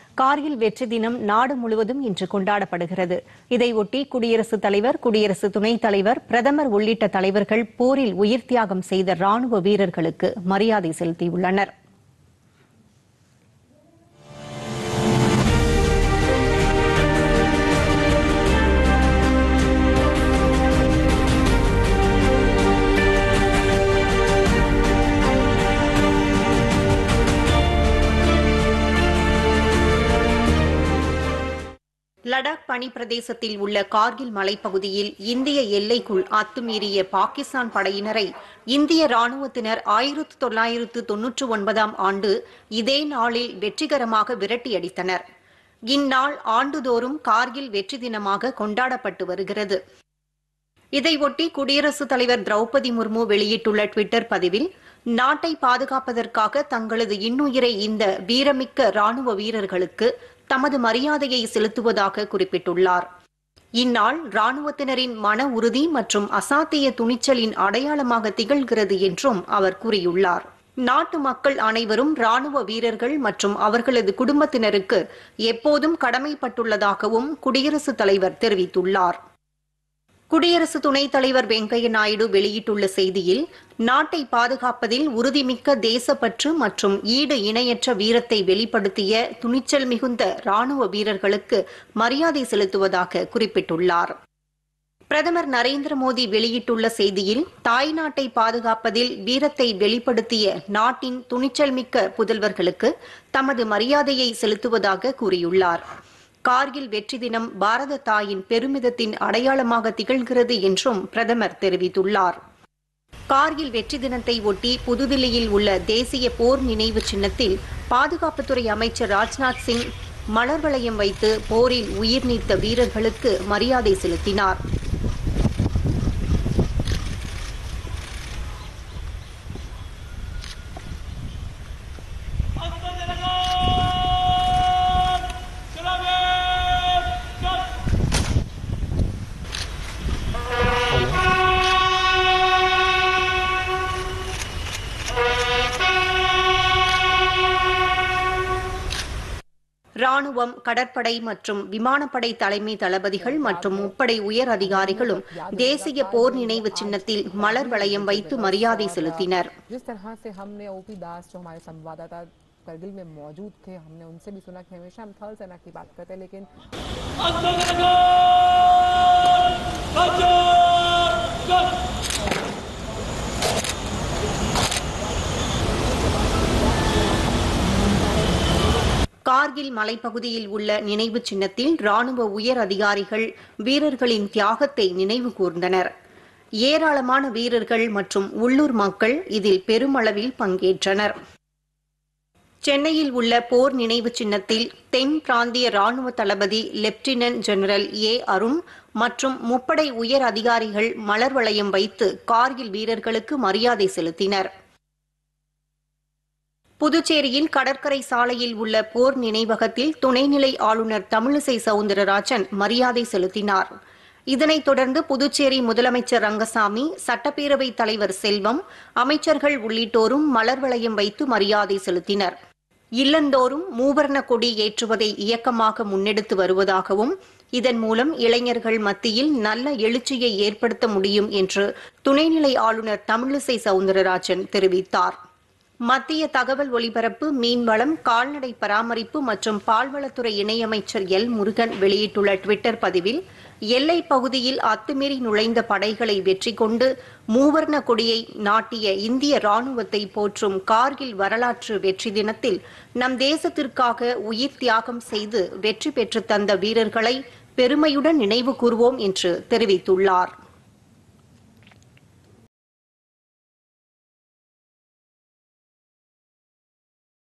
கார்கில் வெற்றி தினம் நாடு முழுவதும் இன்று கொண்டாடப்படுகிறது இதையொட்டி குடியரசுத் தலைவர் குடியரசு துணைத் தலைவர் பிரதமர் உள்ளிட்ட தலைவர்கள் போரில் உயிர் தியாகம் செய்த ராணுவ வீரர்களுக்கு மரியாதை செலுத்தியுள்ளனர் லடாக் பனி பிரதேசத்தில் உள்ள கார்கில் மலைப்பகுதியில் இந்திய எல்லைக்குள் அத்துமீறிய பாகிஸ்தான் படையினரை இந்திய ராணுவத்தினர் ஆயிரத்து தொள்ளாயிரத்து தொன்னூற்று ஒன்பதாம் ஆண்டு இதே நாளில் வெற்றிகரமாக விரட்டியடித்தனர் இந்நாள் ஆண்டுதோறும் கார்கில் வெற்றி தினமாக கொண்டாடப்பட்டு வருகிறது இதையொட்டி குடியரசுத் தலைவர் திரௌபதி முர்மு வெளியிட்டுள்ள டுவிட்டர் பதிவில் நாட்டை பாதுகாப்பதற்காக தங்களது இன்னுயிரை இந்த வீரமிக்க ராணுவ வீரர்களுக்கு தமது மரியாதையை செலுத்துவதாக குறிப்பிட்டுள்ளார் இந்நாள் ராணுவத்தினரின் மன உறுதி மற்றும் அசாத்திய துணிச்சலின் அடையாளமாக திகழ்கிறது என்றும் அவர் கூறியுள்ளார் நாட்டு மக்கள் அனைவரும் ராணுவ வீரர்கள் மற்றும் அவர்களது குடும்பத்தினருக்கு எப்போதும் கடமைப்பட்டுள்ளதாகவும் குடியரசுத் தலைவர் தெரிவித்துள்ளார் குடியரசு துணைத் தலைவர் வெங்கையா நாயுடு வெளியிட்டுள்ள செய்தியில் நாட்டை பாதுகாப்பதில் உறுதிமிக்க தேசப்பற்று மற்றும் ஈடு இணையற்ற வீரத்தை வெளிப்படுத்திய துணிச்சல் மிகுந்த ராணுவ வீரர்களுக்கு மரியாதை செலுத்துவதாக குறிப்பிட்டுள்ளார் பிரதமர் நரேந்திர மோடி வெளியிட்டுள்ள செய்தியில் தாய் நாட்டை பாதுகாப்பதில் வீரத்தை வெளிப்படுத்திய நாட்டின் துணிச்சல் மிக்க புதல்வர்களுக்கு தமது மரியாதையை செலுத்துவதாக கூறியுள்ளார் கார்கில் வெற்றி தினம் பாரத தாயின் பெருமிதத்தின் அடையாளமாக திகழ்கிறது என்றும் பிரதமர் தெரிவித்துள்ளார் கார்கில் வெற்றி தினத்தை ஒட்டி புதுதில்லியில் உள்ள தேசிய போர் நினைவு சின்னத்தில் பாதுகாப்புத்துறை அமைச்சர் ராஜ்நாத் சிங் மலர் வளையம் வைத்து போரில் உயிர் நீத்த வீரர்களுக்கு மரியாதை செலுத்தினார் ராணுவம் கடற்படை மற்றும் விமானப்படை தலைமை தளபதிகள் மற்றும் முப்படை உயர் அதிகாரிகளும் தேசிய போர் நினைவு சின்னத்தில் மலர் வளையம் வைத்து மரியாதை செலுத்தினர் जिस तरह से हमने ओपी दास जो हमारे संवाददाता करगिल में मौजूद थे हमने उनसे भी सुना कि हमेशा हम थल सेना की बात करते हैं लेकिन கார்கில் மலைப்பகுதியில் உள்ள நினைவு சின்னத்தில் ராணுவ உயர் அதிகாரிகள் வீரர்களின் தியாகத்தை நினைவு கூர்ந்தனர் ஏராளமான வீரர்கள் மற்றும் உள்ளூர் மக்கள் இதில் பெருமளவில் பங்கேற்றனர் சென்னையில் உள்ள போர் நினைவு சின்னத்தில் தென் பிராந்திய ராணுவ தளபதி லெப்டினன்ட் ஜெனரல் ஏ அருண் மற்றும் முப்படை உயர் அதிகாரிகள் மலர் வளையம் வைத்து கார்கில் வீரர்களுக்கு மரியாதை செலுத்தினர் புதுச்சேரியில் கடற்கரை சாலையில் உள்ள போர் நினைவகத்தில் துணைநிலை ஆளுநர் தமிழிசை சவுந்தரராஜன் மரியாதை செலுத்தினார் இதனைத் தொடர்ந்து புதுச்சேரி முதலமைச்சர் ரங்கசாமி சட்டப்பேரவைத் தலைவர் செல்வம் அமைச்சர்கள் உள்ளிட்டோரும் மலர் வளையம் வைத்து மரியாதை செலுத்தினர் இல்லந்தோறும் மூவர்ண கொடி ஏற்றுவதை இயக்கமாக முன்னெடுத்து வருவதாகவும் இதன் மூலம் இளைஞர்கள் மத்தியில் நல்ல எழுச்சியை ஏற்படுத்த முடியும் என்று துணைநிலை ஆளுநர் தமிழிசை சவுந்தரராஜன் தெரிவித்தார் மத்திய தகவல் ஒலிபரப்பு மீன்வளம் கால்நடை பராமரிப்பு மற்றும் பால்வளத்துறை இணையமைச்சர் எல் முருகன் வெளியிட்டுள்ள டுவிட்டர் பதிவில் எல்லைப் பகுதியில் அத்துமீறி நுழைந்த படைகளை வெற்றி கொண்டு மூவர்ண கொடியை நாட்டிய இந்திய ராணுவத்தை போற்றும் கார்கில் வரலாற்று வெற்றி தினத்தில் நம் தேசத்திற்காக உயிர் தியாகம் செய்து வெற்றி பெற்று தந்த வீரர்களை பெருமையுடன் நினைவு கூர்வோம் என்று தெரிவித்துள்ளார்